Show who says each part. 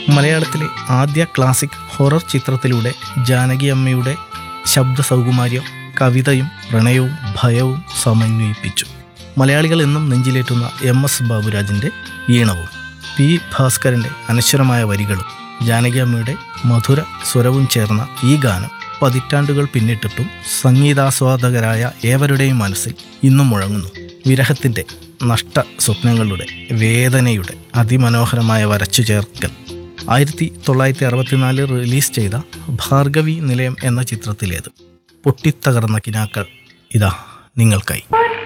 Speaker 1: മലയാളത്തിലെ ആദ്യ classic horror ചിത്രത്തിലൂടെ ജാനകി അമ്മയുടെ ശബ്ദ സൗകുമാര്യം കവിതയും പ്രണയവും ഭയവും സമന്വയിപ്പിച്ചു മലയാളികൾ എന്നും നെഞ്ചിലേറ്റുന്ന എം എസ് ബാബുരാജിൻ്റെ ഈണവും പി ഭാസ്കരൻ്റെ അനശ്വരമായ വരികളും ജാനകി അമ്മയുടെ മധുര സ്വരവും ചേർന്ന ഈ ഗാനം പതിറ്റാണ്ടുകൾ പിന്നിട്ടിട്ടും സംഗീതാസ്വാദകരായ ഏവരുടെയും മനസ്സിൽ ഇന്നും മുഴങ്ങുന്നു വിരഹത്തിൻ്റെ നഷ്ട സ്വപ്നങ്ങളുടെ വേദനയുടെ അതിമനോഹരമായ വരച്ചു ചേർക്കൽ ആയിരത്തി തൊള്ളായിരത്തി അറുപത്തിനാലിൽ റിലീസ് ചെയ്ത ഭാർഗവി നിലയം എന്ന ചിത്രത്തിലേത് പൊട്ടിത്തകർന്ന കിനാക്കൾ ഇതാ നിങ്ങൾക്കായി